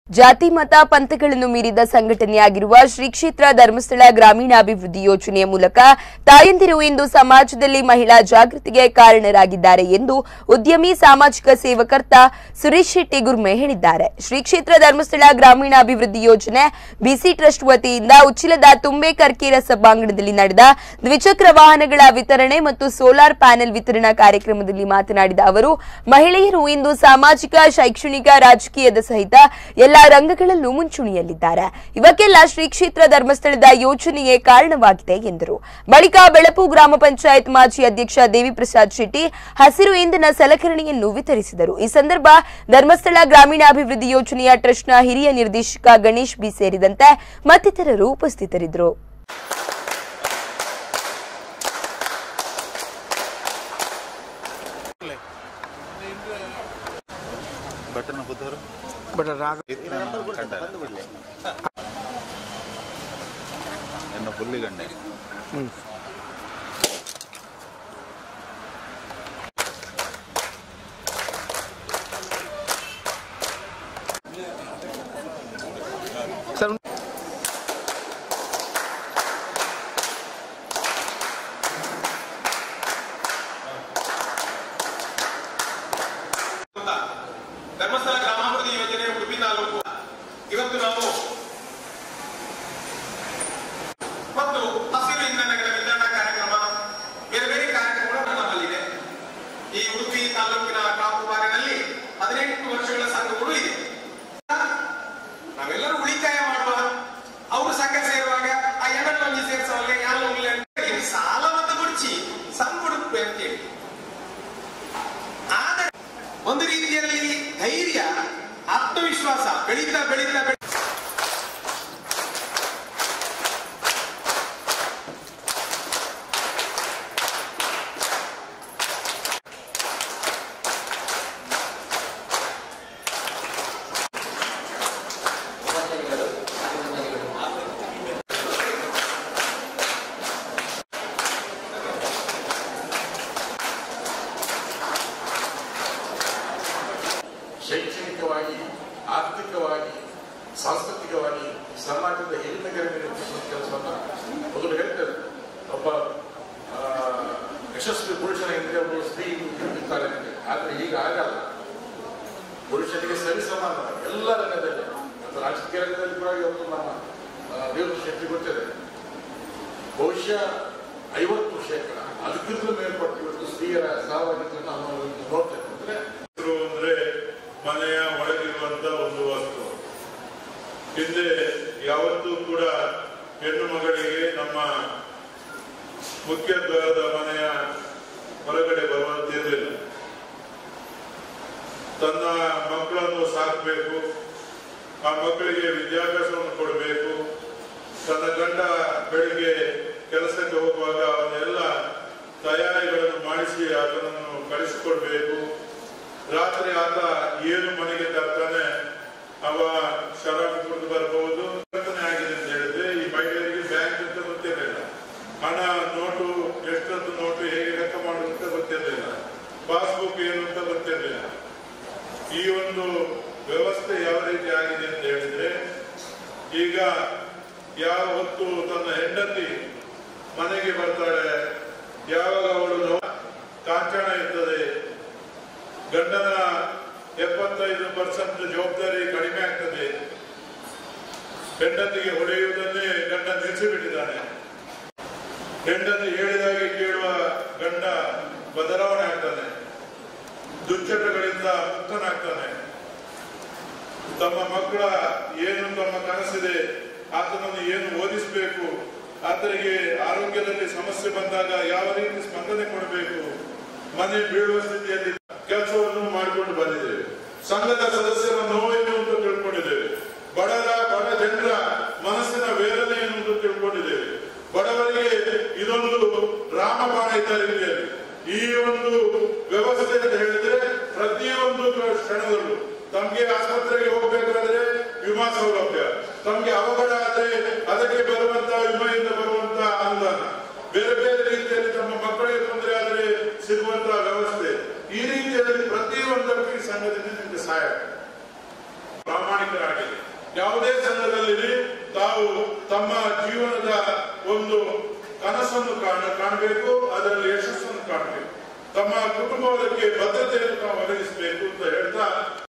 ಜಾತಿ ಮತ ಪಂಥಗಳನ್ನು ಮೀರಿದ ಸಂಘಟನೆಯಾಗಿರುವ ಶ್ರೀ ಕ್ಷೇತ್ರ ಧರ್ಮಸ್ಥಳ ಗ್ರಾಮೀಣಾಭಿವೃದ್ಧಿ ಯೋಜನೆಯ ಮೂಲಕ ತಾಯಂದಿರು ಇಂದು ಸಮಾಜದಲ್ಲಿ ಮಹಿಳಾ ಜಾಗೃತಿಗೆ ಕಾರಣರಾಗಿದ್ದಾರೆ ಎಂದು ಉದ್ಯಮಿ ಸಾಮಾಜಿಕ ಸೇವಕರ್ತ ಸುರೇಶ್ ಶೆಟ್ಟಿ ಗುರ್ಮೆ ಹೇಳಿದ್ದಾರೆ ಶ್ರೀ ಕ್ಷೇತ್ರ ಧರ್ಮಸ್ಥಳ ಗ್ರಾಮೀಣಾಭಿವೃದ್ಧಿ ಯೋಜನೆ ಬಿಸಿ ಟ್ರಸ್ಟ್ ವತಿಯಿಂದ ಉಚ್ಚಿಲದ ತುಂಬೆ ಕರ್ಕೇರ ಸಭಾಂಗಣದಲ್ಲಿ ನಡೆದ ದ್ವಿಚಕ್ರ ವಾಹನಗಳ ವಿತರಣೆ ಮತ್ತು ಸೋಲಾರ್ ಪ್ಯಾನೆಲ್ ವಿತರಣಾ ಕಾರ್ಯಕ್ರಮದಲ್ಲಿ ಮಾತನಾಡಿದ ಅವರು ಮಹಿಳೆಯರು ಇಂದು ಸಾಮಾಜಿಕ ಶೈಕ್ಷಣಿಕ ರಾಜಕೀಯದ ಸಹಿತ ಎಲ್ಲಾ ರಂಗಗಳಲ್ಲೂ ಮುಂಚೂಣಿಯಲ್ಲಿದ್ದಾರೆ ಇವಕ್ಕೆಲ್ಲ ಶ್ರೀ ಕ್ಷೇತ್ರ ಧರ್ಮಸ್ಥಳದ ಯೋಜನೆಯೇ ಕಾರಣವಾಗಿದೆ ಎಂದರು ಬಳಿಕ ಬೆಳಪು ಗ್ರಾಮ ಪಂಚಾಯತ್ ಮಾಜಿ ಅಧ್ಯಕ್ಷ ದೇವಿಪ್ರಸಾದ್ ಶೆಟ್ಟಿ ಹಸಿರು ಇಂಧನ ಸಲಕರಣೆಯನ್ನು ವಿತರಿಸಿದರು ಈ ಸಂದರ್ಭ ಧರ್ಮಸ್ಥಳ ಗ್ರಾಮೀಣಾಭಿವೃದ್ಧಿ ಯೋಜನೆಯ ಟ್ರಸ್ಟ್ನ ಹಿರಿಯ ನಿರ್ದೇಶಕ ಗಣೇಶ್ ಬಿ ಸೇರಿದಂತೆ ಮತ್ತಿತರರು ಉಪಸ್ಥಿತರಿದ್ದರು ಬಟನ್ ಬುದ್ಧರು ಬಟ್ ರಾಗ ಎನ್ನ ಪುಲ್ಲಿಗಂಡೆ ಸರ್ ಅಂತ ಧರ್ಮಸ್ಥಳ ಗ್ರಾಮಾಭಿವೃದ್ಧಿ ಯೋಜನೆ ಉಡುಪಿ ತಾಲೂಕು ಇವತ್ತು ನಾವು ಮತ್ತು ಹಸಿರು ಇಂಧನಗಳ ವಿತರಣಾ ಕಾರ್ಯಕ್ರಮ ಬೇರೆ ಬೇರೆ ಕಾರ್ಯಕ್ರಮಗಳು ನಮ್ಮಲ್ಲಿದೆ ಈ ಉಡುಪಿ ತಾಲೂಕಿನ ಕಾಪುಬಾರಿನಲ್ಲಿ ಹದಿನೆಂಟು ವರ್ಷಗಳ ಸಂಘಗಳು ಇದೆ ನಾವೆಲ್ಲರೂ ಉಳಿತಾಯ ಮಾಡುವ ಅವರು ಸಂಘ ಸೇರುವಾಗ ಆ ಎರಡು ಮಂದಿ ಸೇರಿಸುವಾಗ ಯಾರು ಸಾಲವನ್ನು ಗುಡಿಸಿ ಸಂಘ ಹುಡುಕ್ಬೇಕು ಅಂತೇಳಿ ಆದರೆ ಒಂದು ರೀತಿಯಲ್ಲಿ ಧೈರ್ಯ ಆತ್ಮವಿಶ್ವಾಸ ಬೆಳೀತಾ ಬೆಳೀತಾ ಬೆಳೀತಾ ಶೈಕ್ಷಣಿಕವಾಗಿ ಆರ್ಥಿಕವಾಗಿ ಸಾಂಸ್ಕೃತಿಕವಾಗಿ ಸಮಾಜದ ಹಿರಿಮೆಗರಿಗೆ ನಿರ್ಮಿಸುವ ಕೆಲಸವನ್ನು ಮೊದಲು ಹೇಳ್ತೇವೆ ಒಬ್ಬ ಆ, ಯಶಸ್ವಿ ಪುರುಷನ ಹಿಂದೆ ಒಬ್ಬ ಸ್ತ್ರೀ ಇರ್ತಾರೆ ಅಂತ. ಆದರೆ ಈಗ ಆಗಲ್ಲ ಪುರುಷನಿಗೆ ಸರಿ ಸಮಾನ ಎಲ್ಲ ರಂಗದಲ್ಲಿ ಮತ್ತು ರಾಜಕೀಯ ರಂಗದಲ್ಲಿ ಕೂಡ ಇವತ್ತು ನಮ್ಮ ಆ, ದೇವರ ಶಕ್ತಿ ಗೊತ್ತಿದೆ ಬಹುಶಃ ಐವತ್ತು ಶೇಕಡ ಅದಕ್ಕಿಂತ ಮೇಲ್ಪಟ್ಟು ಇವತ್ತು ಸ್ತ್ರೀಯರ ಸಹಭಾಗಿತ್ವವನ್ನು ನಾವು ಇವತ್ತು ನೋಡ್ತೇವೆ ಅಂದ್ರೆ ವಸ್ತು ಅಂದ್ರೆ ಮನೆಯ ಒಳಗಿರುವಂತ ಒಂದು ವಸ್ತು ಹಿಂದೆ ಯಾವತ್ತೂ ಕೂಡ ಹೆಣ್ಣು ಮಗಳಿಗೆ ನಮ್ಮ ಮುಖ್ಯ ದ್ವಾರದ ಮನೆಯ ಹೊರಗಡೆ ಬರುವಂತಿರಲಿಲ್ಲ ತನ್ನ ಮಕ್ಕಳನ್ನು ಸಾಕಬೇಕು ಆ ಮಕ್ಕಳಿಗೆ ವಿದ್ಯಾಭ್ಯಾಸವನ್ನು ಕೊಡಬೇಕು ತನ್ನ ಗಂಡ ಬೆಳಿಗ್ಗೆ ಕೆಲಸಕ್ಕೆ ಹೋಗುವಾಗ ಅವನ್ನೆಲ್ಲ ತಯಾರಿಗಳನ್ನು ಮಾಡಿಸಿ ಆತನನ್ನು ಕಳಿಸಿಕೊಡ್ಬೇಕು ರಾತ್ರಿ ಆತ ಏನು ಮನೆಗೆ ತರ್ತಾನೆ ಅವ ಶರಾಬ್ ಕುಡಿದು ಬರಬಹುದು ಪರಿವರ್ತನೆ ಆಗಿದೆ ಅಂತ ಹೇಳಿದ್ರೆ ಈ ಮಹಿಳೆಯರಿಗೆ ಬ್ಯಾಂಕ್ ಅಂತ ಗೊತ್ತಿರಲಿಲ್ಲ ಹಣ ನೋಟು ಎಷ್ಟೊಂದು ನೋಟು ಹೇಗೆ ಲೆಕ್ಕ ಮಾಡುವುದು ಅಂತ ಗೊತ್ತಿರಲಿಲ್ಲ ಪಾಸ್ಬುಕ್ ಏನು ಅಂತ ಗೊತ್ತಿರಲಿಲ್ಲ ಈ ಒಂದು ವ್ಯವಸ್ಥೆ ಯಾವ ರೀತಿ ಆಗಿದೆ ಅಂತ ಹೇಳಿದ್ರೆ ಈಗ ಯಾವ ಹೊತ್ತು ತನ್ನ ಹೆಂಡತಿ ಮನೆಗೆ ಬರ್ತಾಳೆ ಯಾವಾಗ ಅವಳು ನೋ- ಕಾಂಚನ ಇರ್ತದೆ ಗಂಡನ ಎಪ್ಪತ್ತೈದು ಪರ್ಸೆಂಟ್ ಜವಾಬ್ದಾರಿ ಕಡಿಮೆ ಆಗ್ತದೆ ಹೆಂಡತಿಗೆ ಹೊಡೆಯುವುದನ್ನೇ ಗಂಡ ನಿಲ್ಲಿಸಿಬಿಟ್ಟಿದ್ದಾನೆ ಹೆಂಡತಿ ಹೇಳಿದಾಗೆ ಕೇಳುವ ಗಂಡ ಬದಲಾವಣೆ ಆಗ್ತಾನೆ ದುಶ್ಚಟಗಳಿಂದ ಮುಕ್ತನಾಗ್ತಾನೆ ತಮ್ಮ ಮಕ್ಕಳ ಏನು ತಮ್ಮ ಕನಸಿದೆ ಆತನನ್ನು ಏನು ಓದಿಸಬೇಕು ಆತನಿಗೆ ಆರೋಗ್ಯದಲ್ಲಿ ಸಮಸ್ಯೆ ಬಂದಾಗ ಯಾವ ರೀತಿ ಸ್ಪಂದನೆ ಕೊಡಬೇಕು ಮನೆ ಬೀಳುವ ಸ್ಥಿತಿಯಲ್ಲಿ ಕೆಲಸವನ್ನು ಮಾಡಿಕೊಂಡು ಬಂದಿದ್ದೇವೆ ಸಂಘದ ಸದಸ್ಯರ ನೋವೇನು ಅಂತ ತಿಳ್ಕೊಂಡಿದ್ದೇವೆ ಬಡರ ಬಡ ಜನರ ಮನಸ್ಸಿನ ವೇದನೆ ಏನು ಅಂತ ತಿಳ್ಕೊಂಡಿದ್ದೇವೆ ಬಡವರಿಗೆ ಇದೊಂದು ರಾಮಬಾಣ ಇದ್ದ ರೀತಿಯಲ್ಲಿ ಈ ಒಂದು ವ್ಯವಸ್ಥೆ ಅಂತ ಹೇಳಿದ್ರೆ ಪ್ರತಿಯೊಂದು ಕ್ಷಣದಲ್ಲೂ ತಮ್ಗೆ ಆಸ್ಪತ್ರೆಗೆ ಹೋಗ್ಬೇಕಾದ್ರೆ ವಿಮಾ ಸೌಲಭ್ಯ ತಮ್ಗೆ ಅವಘಡ ಆದ್ರೆ ಅದಕ್ಕೆ ಬರುವಂತಹ ವಿಮೆಯಿಂದ ಬರುವಂತಹ ಅನುದಾನ ಬೇರೆ ಬೇರೆ ರೀತಿಯಲ್ಲಿ ತಮ್ಮ ಮಕ್ಕಳಿಗೆ ತೊಂದರೆ ಆದರೆ ಸಿಗುವಂತಹ ವ್ಯವಸ್ಥೆ ಈ ರೀತಿಯಲ್ಲಿ ಪ್ರತಿಯೊಂದಕ್ಕೂ ಈ ಸಂಘದಿಂದ ನಿಮಗೆ ಸಹಾಯ ಪ್ರಾಮಾಣಿಕರಾಗಿದೆ ಯಾವುದೇ ಸಂಘದಲ್ಲಿ ತಾವು ತಮ್ಮ ಜೀವನದ ಒಂದು ಕನಸನ್ನು ಕಾಣ ಕಾಣಬೇಕು ಅದರಲ್ಲಿ ಯಶಸ್ಸನ್ನು ಕಾಣಬೇಕು ತಮ್ಮ ಕುಟುಂಬಕ್ಕೆ ಭದ್ರತೆಯನ್ನು ತಾವು ಒದಗಿಸಬೇಕು ಅಂತ ಹೇಳ್ತಾ